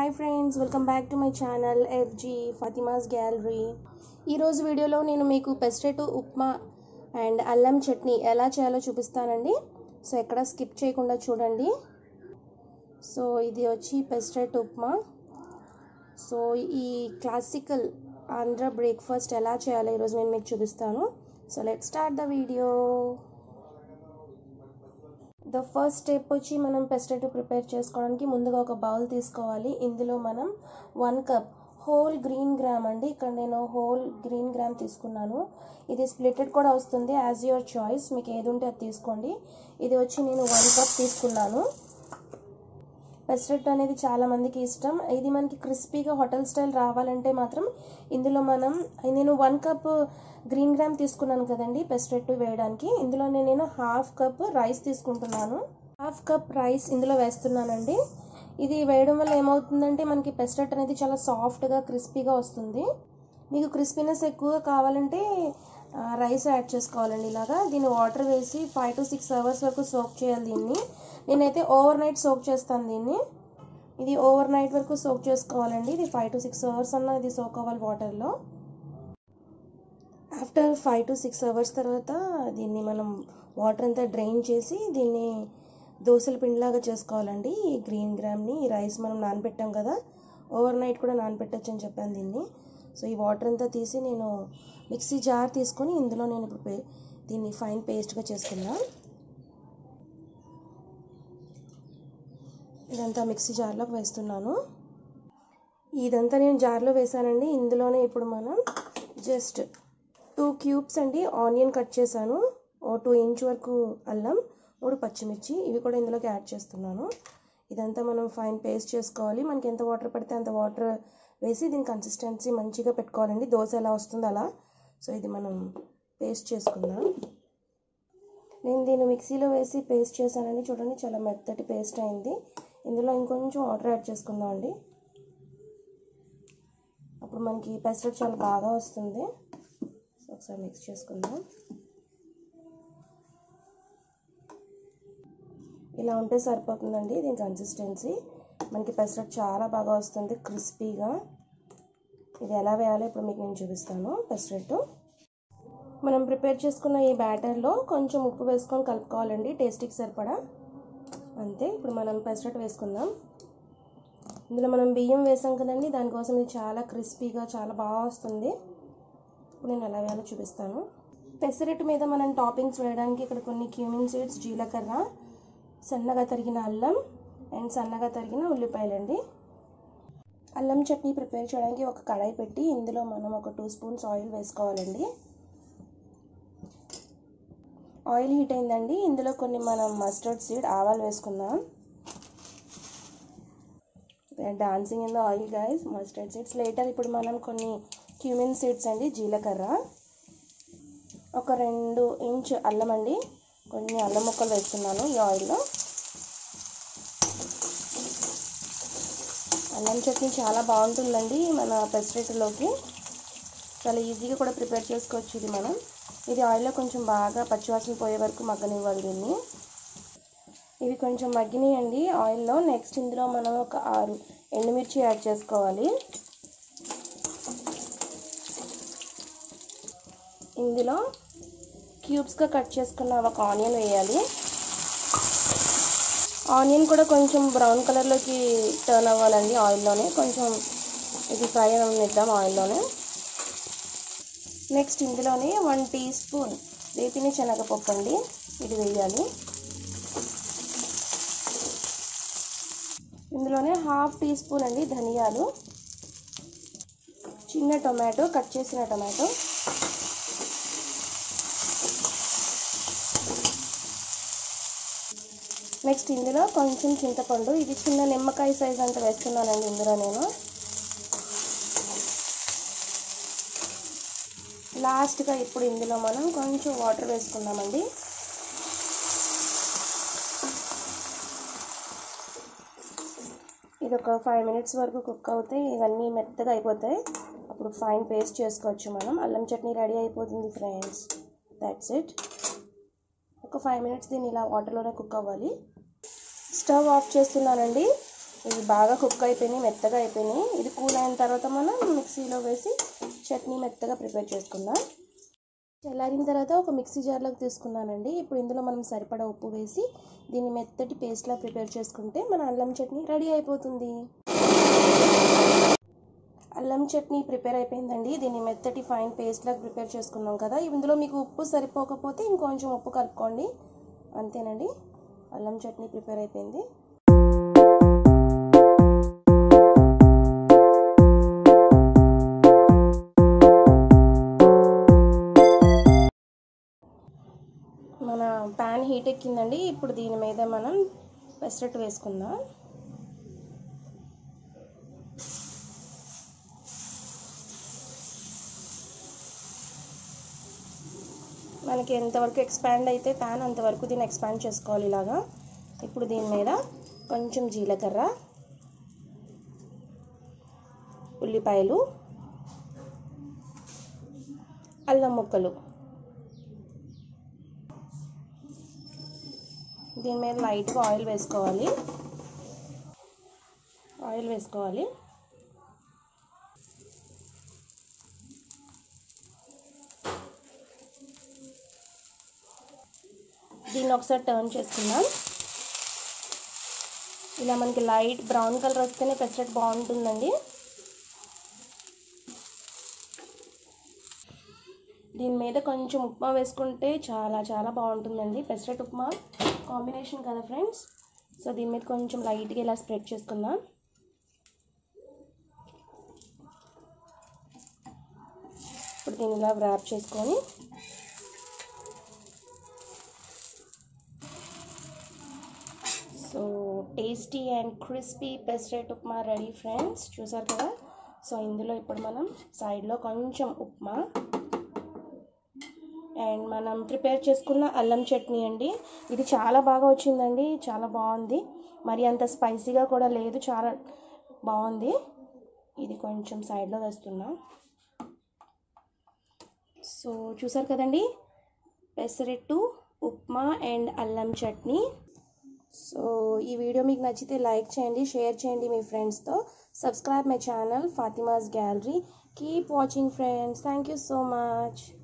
hi friends welcome back to my channel FG Fatima's gallery ఈరోజు వీడియోలో నేను మీకు పెస్టెటు ఉప్మా అండ్ అల్లం చట్నీ ఎలా చేయాలో చూపిస్తానండి సో ఎక్కడ స్కిప్ చేయకుండా చూడండి సో ఇది వచ్చి పెస్టెట్ ఉప్మా సో ఈ క్లాసికల్ ఆంధ్ర బ్రేక్ఫాస్ట్ ఎలా చేయాలో ఈరోజు నేను మీకు చూపిస్తాను so let start the video the first step వచ్చి మనం పెస్టెట్ ప్రిపేర్ చేసుకోవడానికి ముందుగా ఒక బౌల్ తీసుకోవాలి ఇందులో మనం one cup whole green gram అండి ఇక్కడ నేను హోల్ గ్రీన్ గ్రామ్ తీసుకున్నాను ఇది స్ప్లిటెడ్ కూడా వస్తుంది యాజ్ యువర్ చాయిస్ మీకు ఏది ఉంటే అది తీసుకోండి ఇది వచ్చి నేను వన్ కప్ తీసుకున్నాను పెసరెట్ అనేది చాలా మందికి ఇష్టం ఇది మనకి క్రిస్పీగా హోటల్ స్టైల్ రావాలంటే మాత్రం ఇందులో మనం నేను వన్ కప్ గ్రీన్ గ్రామ్ తీసుకున్నాను కదండి పెసరెట్ వేయడానికి ఇందులో నేను హాఫ్ కప్ రైస్ తీసుకుంటున్నాను హాఫ్ కప్ రైస్ ఇందులో వేస్తున్నానండి ఇది వేయడం వల్ల ఏమవుతుందంటే మనకి పెసరెట్ అనేది చాలా సాఫ్ట్గా క్రిస్పీగా వస్తుంది మీకు క్రిస్పీనెస్ ఎక్కువగా కావాలంటే రైస్ యాడ్ చేసుకోవాలండి ఇలాగా దీన్ని వాటర్ వేసి ఫైవ్ టు సిక్స్ అవర్స్ వరకు సోక్ చేయాలి దీన్ని నేనైతే ఓవర్ నైట్ సోక్ చేస్తాను దీన్ని ఇది ఓవర్ నైట్ వరకు సోక్ చేసుకోవాలండి ఇది ఫైవ్ టు సిక్స్ అవర్స్ అన్న ఇది సోక్ అవ్వాలి వాటర్లో after five to six hours తర్వాత దీన్ని మనం వాటర్ అంతా డ్రైన్ చేసి దీన్ని దోశల పిండిలాగా చేసుకోవాలండి ఈ గ్రీన్ గ్రామ్ని ఈ రైస్ మనం నానబెట్టాం కదా ఓవర్ నైట్ కూడా నానబెట్టచ్చు అని చెప్పాను దీన్ని సో ఈ వాటర్ అంతా తీసి నేను మిక్సీ జార్ తీసుకొని ఇందులో నేను ఇప్పుడు దీన్ని ఫైన్ పేస్ట్గా చేసుకున్నా ఇదంతా మిక్సీ జార్లోకి వేస్తున్నాను ఇదంతా నేను జార్లో వేసానండి ఇందులోనే ఇప్పుడు మనం జస్ట్ టూ క్యూబ్స్ అండి ఆనియన్ కట్ చేశాను ఓ టూ ఇంచ్ వరకు అల్లం మూడు పచ్చిమిర్చి ఇవి కూడా ఇందులోకి యాడ్ చేస్తున్నాను ఇదంతా మనం ఫైన్ పేస్ట్ చేసుకోవాలి మనకి ఎంత వాటర్ పడితే అంత వాటర్ వేసి దీని కన్సిస్టెన్సీ మంచిగా పెట్టుకోవాలండి దోశ ఎలా వస్తుందో అలా సో ఇది మనం పేస్ట్ చేసుకుందాం నేను దీన్ని మిక్సీలో వేసి పేస్ట్ చేశానండి చూడండి చాలా మెత్తటి పేస్ట్ అయింది ఇందులో ఇంకొంచెం వాటర్ యాడ్ చేసుకుందాం అండి అప్పుడు మనకి పెసరెట్ చాలా బాగా వస్తుంది ఒకసారి మిక్స్ చేసుకుందాం ఇలా ఉంటే సరిపోతుందండి దీని కన్సిస్టెన్సీ మనకి పెసరెట్ చాలా బాగా వస్తుంది క్రిస్పీగా ఇది ఎలా వేయాలో ఇప్పుడు మీకు నేను చూపిస్తాను పెసరెట్ మనం ప్రిపేర్ చేసుకున్న ఈ బ్యాటర్లో కొంచెం ఉప్పు వేసుకొని కలుపుకోవాలండి టేస్టీకి సరిపడా అంతే ఇప్పుడు మనం పెసరెట్ వేసుకుందాం ఇందులో మనం బియ్యం వేసాం కదండి దానికోసం ఇది చాలా క్రిస్పీగా చాలా బాగా వస్తుంది ఇప్పుడు నేను ఎలా వేయాలో చూపిస్తాను పెసరెట్ మీద మనం టాపింగ్స్ వేయడానికి ఇక్కడ కొన్ని క్యూమిన్ సీడ్స్ జీలకర్ర సన్నగా తరిగిన అల్లం అండ్ సన్నగా తరిగిన ఉల్లిపాయలండి అల్లం చట్నీ ప్రిపేర్ చేయడానికి ఒక కడాయి పెట్టి ఇందులో మనం ఒక టూ స్పూన్స్ ఆయిల్ వేసుకోవాలండి ఆయిల్ హీట్ అయిందండి ఇందులో కొన్ని మనం మస్టర్డ్ సీడ్ ఆవాలు వేసుకుందాం dancing in the oil guys mustard seeds later ఇప్పుడు మనం కొన్ని క్యూమిన్ సీడ్స్ అండి జీలకర్ర ఒక రెండు ఇంచ్ అల్లం అండి కొన్ని అల్లం ముక్కలు వేస్తున్నాను ఈ ఆయిల్లో అల్లం చట్నీ చాలా బాగుంటుందండి మన పెసరెట్లోకి చాలా ఈజీగా కూడా ప్రిపేర్ చేసుకోవచ్చు ఇది మనం ఇది ఆయిల్లో కొంచెం బాగా పచ్చివాసన పోయే వరకు మగ్గనివ్వాలి దీన్ని ఇవి కొంచెం మగ్గినాయండి ఆయిల్లో నెక్స్ట్ ఇందులో మనం ఒక ఆరు ఎండుమిర్చి యాడ్ చేసుకోవాలి ఇందులో క్యూబ్స్గా కట్ చేసుకున్న ఒక ఆనియన్ వేయాలి ఆనియన్ కూడా కొంచెం బ్రౌన్ కలర్లోకి టర్న్ అవ్వాలండి ఆయిల్లోనే కొంచెం ఇది ఫ్రై అనిద్దాం ఆయిల్లోనే నెక్స్ట్ ఇందులోనే వన్ టీ స్పూన్ వేపిన శనగపప్పు అండి ఇది వేయాలి ఇందులోనే హాఫ్ టీ స్పూన్ అండి ధనియాలు చిన్న టొమాటో కట్ చేసిన టొమాటో నెక్స్ట్ ఇందులో కొంచెం చింతపండు ఇది చిన్న నిమ్మకాయ సైజ్ అంత వేస్తున్నానండి ఇందులో నేను లాస్ట్గా ఇప్పుడు ఇందులో మనం కొంచెం వాటర్ వేసుకుందామండి ఇది ఒక ఫైవ్ మినిట్స్ వరకు కుక్ అవుతాయి ఇవన్నీ మెత్తగా అయిపోతాయి అప్పుడు ఫైన్ పేస్ట్ చేసుకోవచ్చు మనం అల్లం చట్నీ రెడీ అయిపోతుంది ఫ్రెండ్స్ దాట్స్ ఇట్ ఒక ఫైవ్ మినిట్స్ దీన్ని ఇలా వాటర్లోనే కుక్ అవ్వాలి స్టవ్ ఆఫ్ చేస్తున్నానండి ఇవి బాగా కుక్ అయిపోయినాయి మెత్తగా అయిపోయినాయి ఇది కూల్ అయిన తర్వాత మనం మిక్సీలో వేసి చట్నీ మెత్తగా ప్రిపేర్ చేసుకుందాం చల్లారిన తర్వాత ఒక మిక్సీ జార్లోకి తీసుకున్నానండి ఇప్పుడు ఇందులో మనం సరిపడా ఉప్పు వేసి దీన్ని మెత్తటి పేస్ట్లా ప్రిపేర్ చేసుకుంటే మన అల్లం చట్నీ రెడీ అయిపోతుంది అల్లం చట్నీ ప్రిపేర్ అయిపోయిందండి దీన్ని మెత్తటి ఫైన్ పేస్ట్లా ప్రిపేర్ చేసుకున్నాం కదా ఇందులో మీకు ఉప్పు సరిపోకపోతే ఇంకొంచెం ఉప్పు కలుపుకోండి అంతేనండి అల్లం చట్నీ ప్రిపేర్ అయిపోయింది మన ప్యాన్ హీట్ ఎక్కిందండి ఇప్పుడు దీని మీద మనం పెసరట్టు వేసుకుందాం మనకి ఎంతవరకు ఎక్స్పాండ్ అయితే ప్యాన్ అంతవరకు దీన్ని ఎక్స్పాండ్ చేసుకోవాలి ఇలాగా ఇప్పుడు దీని మీద కొంచెం జీలకర్ర ఉల్లిపాయలు అల్లం ముక్కలు దీని మీద లైట్గా ఆయిల్ వేసుకోవాలి ఆయిల్ వేసుకోవాలి దీన్ని ఒకసారి టర్న్ చేసుకుందాం ఇలా మనకి లైట్ బ్రౌన్ కలర్ వస్తేనే పెసరట్ బాగుంటుందండి దీని మీద కొంచెం ఉప్మా వేసుకుంటే చాలా చాలా బాగుంటుందండి పెసరట్ ఉప్మా కాంబినేషన్ కదా ఫ్రెండ్స్ సో దీని మీద కొంచెం లైట్గా ఇలా స్ప్రెడ్ చేసుకుందాం ఇప్పుడు దీన్ని ఇలా ర్యాప్ చేసుకొని so tasty and crispy pesarattu upma ready friends చూసారు కదా సో ఇందులో ఇప్పుడు మనం సైడ్లో కొంచెం ఉప్మా అండ్ మనం ప్రిపేర్ చేసుకున్న అల్లం చట్నీ అండి ఇది చాలా బాగా వచ్చిందండి చాలా బాగుంది మరి అంత స్పైసీగా కూడా లేదు చాలా బాగుంది ఇది కొంచెం సైడ్లో వేస్తున్నా సో చూసారు కదండి పెసరెట్టు ఉప్మా అండ్ అల్లం చట్నీ సో ఈ వీడియో మీకు నచ్చితే లైక్ చేయండి షేర్ చేయండి మీ ఫ్రెండ్స్తో subscribe my channel Fatima's gallery keep watching friends thank you so much